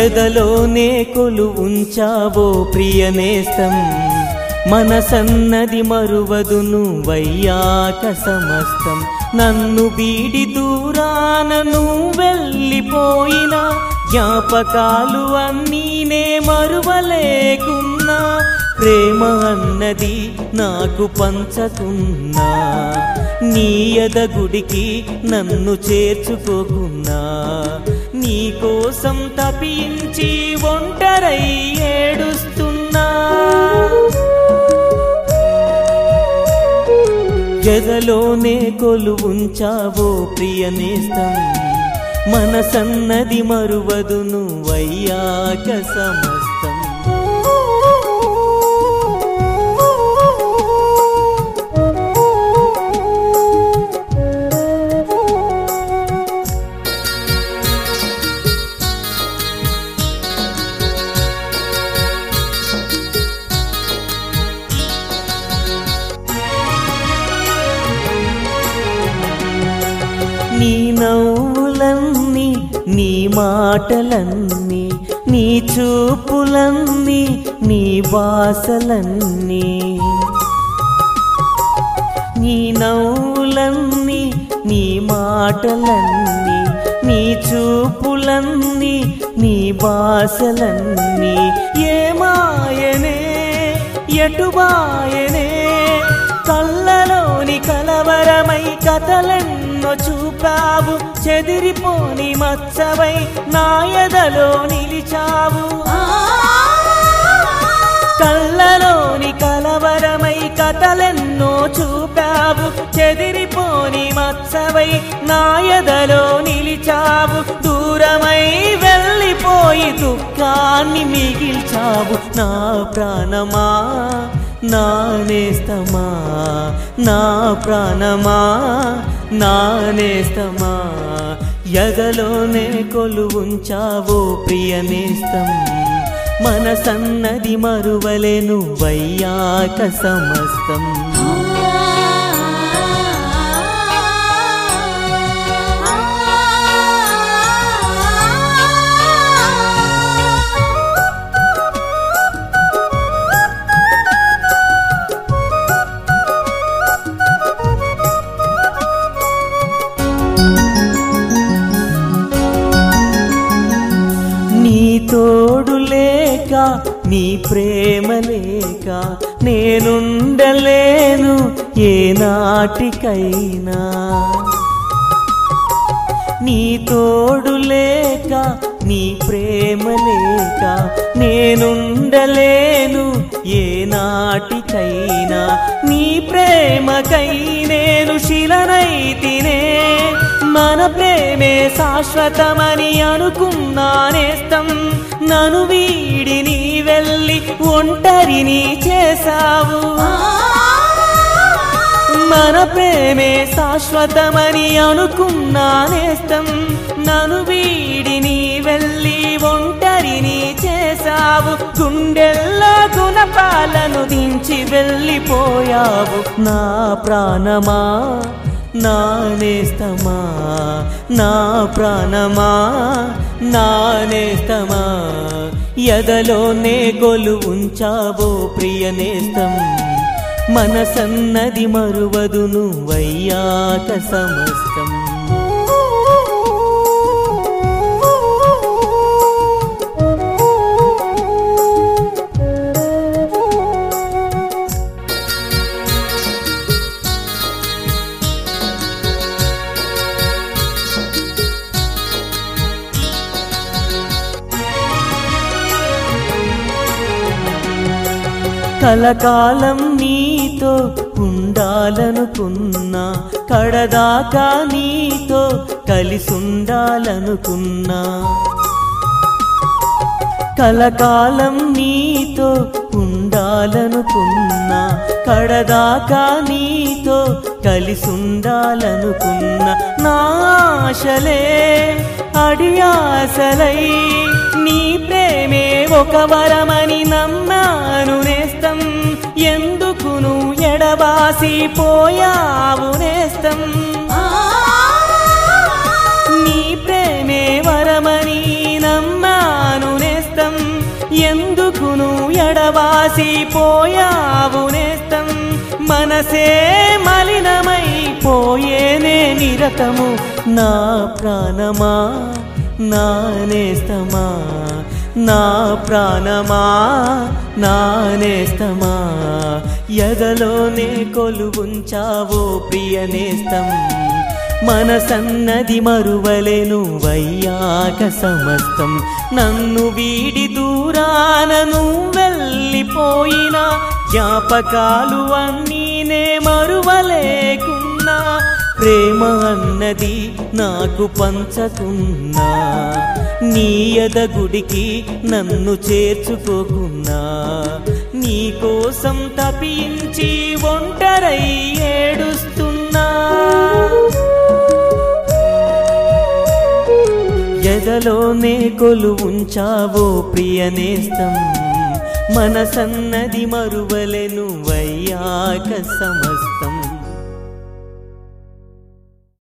ఎదలోనే కొలు ఉంచావో ప్రియనేస్తం మనసన్నది మరువదును వయ్యాక సమస్తం నన్ను బీడి దూరాన నువ్వు వెళ్ళిపోయినా జ్ఞాపకాలు అన్నీ నే మరువలేకున్నా ప్రేమ అన్నది నాకు పంచకున్నా నీ ఎదగుడికి నన్ను చేర్చుకోకున్నా నీ కోసం తపించి ఒంటరై ఏడుస్తున్నా ఎదలోనే కొలు ఉంచావో ప్రియనేస్తం మనసన్నది మరువదును వయ్యాక సమస్తం నీ నవ్వులన్నీ నీ మాటలన్నీ నీ చూపులన్నీ నీ వాసలన్నీ నీ నవ్వులన్నీ నీ మాటలన్నీ నీ చూపులన్నీ నీ భాషలన్నీ ఏమాయనే ఎటుబాయనే కళ్ళలోని కలవరమై కథలెన్నో చూపావు చెదిరిపోని మచ్చవై నాయదలో నిలిచావు కళ్ళలోని కలవరమై కథలెన్నో చూపావు చెదిరిపోని మత్సవై నాయదలో నిలిచావు దూరమై వెళ్ళిపోయి దుఃఖాన్ని మిగిల్చావు నా ప్రాణమా నా నేస్తమా నా ప్రాణమా నా నేస్తమా ఎదలోనే కొలు ఉంచావో ప్రియనేస్తం మనసన్నది మరువలేను వయ్యాక సమస్తం నీ తోడు లేక నీ ప్రేమ లేక నేనుండలేను ఏ నాటికైనా నీ తోడు లేక నీ ప్రేమ లేక నేనుండలేను ఏ నాటికైనా నీ ప్రేమకై నేను శిలనైతినే మన ప్రేమే శాశ్వతమని అనుకున్నానేస్తం నను వీడి నీ వెళ్ళి ఒంటరిని చేశావు మన ప్రేమే శాశ్వతమని అనుకున్నానేస్తం నను వీడి నీ వెళ్ళి ఒంటరిని చేశావు గుండెల్లో గుణపాలను దించి వెళ్ళిపోయావు నా ప్రాణమా నా నేస్తమా నా ప్రాణమా నా నేస్తమా ఎదలోనే గొలు ఉంచావో ప్రియనేస్తం మనసన్నది మరువదును వయ్యాక సమస్తం కలకాలం నీతో ఉండాలనుకున్నా కడదాకా నీతో కలిసుండాలనుకున్నా కలకాలం నీతో ఉండాలనుకున్నా కడదాకా నీతో కలిసుండాలనుకున్నా నా ఆశలే అడియాసలై నీ ప్రేమే ఒక వరమని నమ్మాను నేస్తం ఎందుకు నువ్వు ఎడబాసి పోయావు నేస్తం నీ ప్రేమే వరమని నమ్మాను ఎందుకును ఎడవాసి పోయావు నేస్తం మనసే మలినమై పోయేనే నిరతము నా ప్రాణమా నా నేస్తమా నా ప్రాణమా నా నేస్తమా ఎదలోనే కొలువుంచావో ప్రియ నేస్తం మనసన్నది మరువలేను వయ్యాక సమస్తం నన్ను వీడి దూరానను వెళ్ళిపోయిన జ్ఞాపకాలు అన్నీనే మరువలేకున్నా ప్రేమ అన్నది నాకు పంచకున్నా నీ ఎదగుడికి నన్ను చేర్చుకోకున్నా నీ కోసం తపించి ఒంటరై ఏడుస్తున్నా ఎదలోనే కొలువుంచావో ప్రియనేస్తం మనసన్నది మరువలెను వయ్యాక సమస్తం